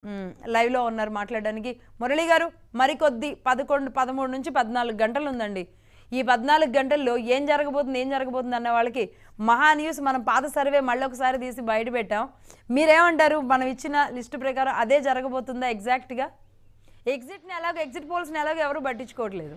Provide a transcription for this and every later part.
మ్మ్. లైవ్లో ఉన్నారు మాట్లాడడానికి మురళి గారు మరికొద్ది పదకొండు పదమూడు నుంచి పద్నాలుగు గంటలు ఉందండి ఈ పద్నాలుగు గంటల్లో ఏం జరగబోతుంది ఏం జరగబోతుంది అన్న వాళ్ళకి మహా న్యూస్ మనం పాత సర్వే మళ్ళీ ఒకసారి తీసి బయట పెట్టాం మీరేమంటారు మనం ఇచ్చిన లిస్టు ప్రకారం అదే జరగబోతుందా ఎగ్జాక్ట్గా ఎగ్జిట్ని ఎలాగో ఎగ్జిట్ పోల్స్ని ఎలాగో ఎవరు పట్టించుకోవట్లేదు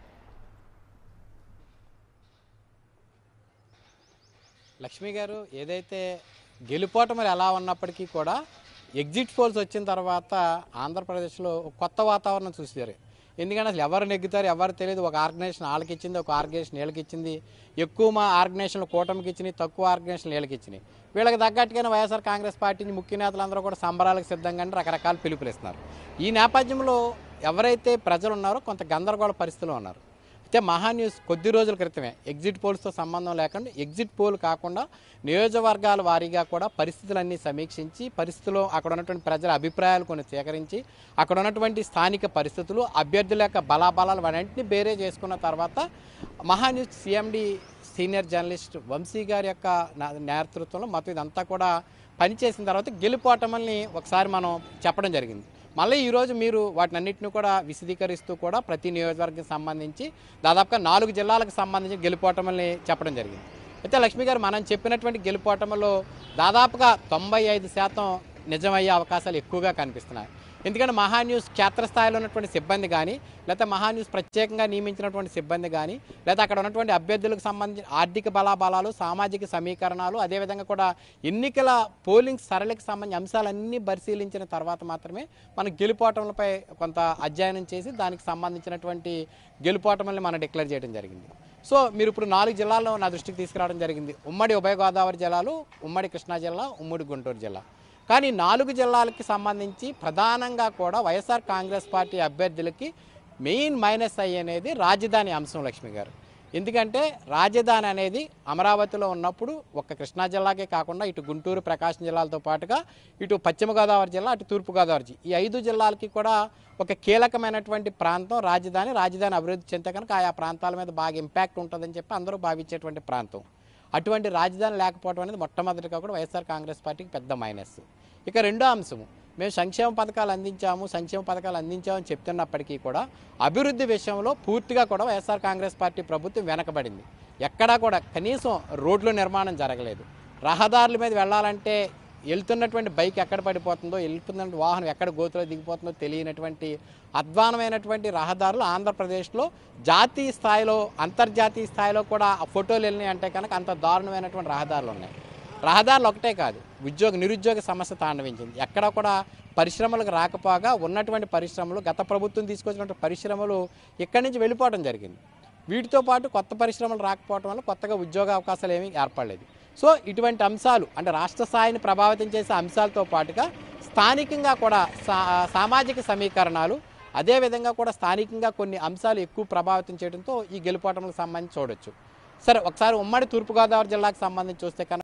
లక్ష్మి గారు ఏదైతే గెలుపోటములు ఎలా ఉన్నప్పటికీ కూడా ఎగ్జిట్ పోల్స్ వచ్చిన తర్వాత ఆంధ్రప్రదేశ్లో ఒక కొత్త వాతావరణం చూసారు ఎందుకంటే అసలు ఎవరు నెగ్గుతారు ఎవరు తెలియదు ఒక ఆర్గనైజేషన్ వాళ్ళకి ఇచ్చింది ఒక ఆర్గనైజేషన్ వీళ్ళకి ఇచ్చింది ఎక్కువ మా ఆర్గనైజేషన్లు కూటమికి ఇచ్చినాయి తక్కువ ఆర్గనైజేషన్ వీళ్ళకి ఇచ్చినాయి వీళ్ళకి తగ్గట్టుగానే వైఎస్ఆర్ కాంగ్రెస్ పార్టీ ముఖ్య నేతలందరూ కూడా సంబరాలకు సిద్ధంగా రకరకాల పిలుపులు ఇస్తున్నారు ఈ నేపథ్యంలో ఎవరైతే ప్రజలు ఉన్నారో కొంత గందరగోళ పరిస్థితిలో ఉన్నారు అయితే మహా న్యూస్ కొద్ది రోజుల క్రితమే ఎగ్జిట్ పోల్స్తో సంబంధం లేకుండా ఎగ్జిట్ పోల్ కాకుండా నియోజకవర్గాల వారీగా కూడా పరిస్థితులన్నీ సమీక్షించి పరిస్థితుల్లో అక్కడ ఉన్నటువంటి ప్రజల అభిప్రాయాలు కొన్ని సేకరించి అక్కడ ఉన్నటువంటి స్థానిక పరిస్థితులు అభ్యర్థుల యొక్క బలాబలాలు వాటన్నింటినీ బేరే చేసుకున్న తర్వాత Maha News C M D senior journalist Vamshi గారి యొక్క నా- నేతృత్వంలో మొత్తం ఇదంతా కూడా పనిచేసిన తర్వాత గెలుపోటమల్ని ఒకసారి మనం చెప్పడం జరిగింది మళ్ళీ ఈరోజు మీరు వాటిని అన్నింటిని కూడా విశదీకరిస్తూ కూడా ప్రతి నియోజకవర్గం సంబంధించి దాదాపుగా నాలుగు జిల్లాలకు సంబంధించి గెలుపోటమల్ని చెప్పడం జరిగింది అయితే లక్ష్మి గారు మనం చెప్పినటువంటి గెలుపోటములో దాదాపుగా తొంభై ఐదు శాతం నిజమయ్యే అవకాశాలు ఎక్కువగా కనిపిస్తున్నాయి ఎందుకంటే మహా న్యూస్ క్షేత్రస్థాయిలో ఉన్నటువంటి సిబ్బంది కానీ లేకపోతే మహా న్యూస్ ప్రత్యేకంగా నియమించినటువంటి సిబ్బంది కానీ లేదా అక్కడ ఉన్నటువంటి అభ్యర్థులకు సంబంధించిన ఆర్థిక బలాబలాలు సామాజిక సమీకరణాలు అదేవిధంగా కూడా ఎన్నికల పోలింగ్ సరళికి సంబంధించిన అంశాలన్నీ పరిశీలించిన తర్వాత మాత్రమే మనం గెలుపోవటంలపై కొంత అధ్యయనం చేసి దానికి సంబంధించినటువంటి గెలుపోవటంని మనం డిక్లేర్ చేయడం జరిగింది సో మీరు ఇప్పుడు నాలుగు జిల్లాల్లో నా దృష్టికి తీసుకురావడం జరిగింది ఉమ్మడి ఉభయ గోదావరి జిల్లాలు ఉమ్మడి కృష్ణా జిల్లా ఉమ్మడి గుంటూరు జిల్లా కానీ నాలుగు జిల్లాలకి సంబంధించి ప్రధానంగా కూడా వైఎస్ఆర్ కాంగ్రెస్ పార్టీ అభ్యర్థులకి మెయిన్ మైనస్ అయ్యేది రాజధాని అంశం లక్ష్మి గారు ఎందుకంటే రాజధాని అనేది అమరావతిలో ఉన్నప్పుడు ఒక్క కృష్ణా జిల్లాకే కాకుండా ఇటు గుంటూరు ప్రకాశం జిల్లాలతో పాటుగా ఇటు పశ్చిమ గోదావరి జిల్లా అటు తూర్పు గోదావరి జిల్లా ఈ ఐదు జిల్లాలకి కూడా ఒక కీలకమైనటువంటి ప్రాంతం రాజధాని రాజధాని అభివృద్ధి చెందితే కనుక ఆయా ప్రాంతాల మీద బాగా ఇంపాక్ట్ ఉంటుందని చెప్పి అందరూ భావించేటువంటి ప్రాంతం అటువంటి రాజధాని లేకపోవడం అనేది మొట్టమొదటిగా కూడా వైఎస్ఆర్ కాంగ్రెస్ పార్టీకి పెద్ద మైనస్ ఇక రెండో అంశము మేము సంక్షేమ పథకాలు అందించాము సంక్షేమ పథకాలు అందించామని చెప్తున్నప్పటికీ కూడా అభివృద్ధి విషయంలో పూర్తిగా కూడా వైఎస్ఆర్ కాంగ్రెస్ పార్టీ ప్రభుత్వం వెనకబడింది ఎక్కడా కూడా కనీసం రోడ్ల నిర్మాణం జరగలేదు రహదారుల మీద వెళ్ళాలంటే వెళ్తున్నటువంటి బైక్ ఎక్కడ పడిపోతుందో వెళ్తున్న వాహనం ఎక్కడ గోతులో దిగిపోతుందో తెలియనటువంటి అధ్వానమైనటువంటి రహదారులు ఆంధ్రప్రదేశ్లో జాతీయ స్థాయిలో అంతర్జాతీయ స్థాయిలో కూడా ఆ ఫోటోలు వెళ్ళినాయి అంటే కనుక అంత దారుణమైనటువంటి రహదారులు ఉన్నాయి రహదారులు ఒకటే కాదు ఉద్యోగ నిరుద్యోగ సమస్య తాండవించింది ఎక్కడ కూడా పరిశ్రమలకు రాకపోగా ఉన్నటువంటి పరిశ్రమలు గత ప్రభుత్వం తీసుకొచ్చినటువంటి పరిశ్రమలు ఇక్కడి నుంచి వెళ్ళిపోవడం జరిగింది వీటితో పాటు కొత్త పరిశ్రమలు రాకపోవడం వల్ల కొత్తగా ఉద్యోగ అవకాశాలు ఏమీ ఏర్పడలేదు సో ఇటువంటి అంశాలు అంటే రాష్ట్ర స్థాయిని ప్రభావితం చేసే అంశాలతో పాటుగా స్థానికంగా కూడా సా సామాజిక సమీకరణాలు అదేవిధంగా కూడా స్థానికంగా కొన్ని అంశాలు ఎక్కువ ప్రభావితం చేయడంతో ఈ గెలుపోవటంలకు సంబంధించి చూడొచ్చు సరే ఒకసారి ఉమ్మడి తూర్పుగోదావరి జిల్లాకు సంబంధించి చూస్తే కనుక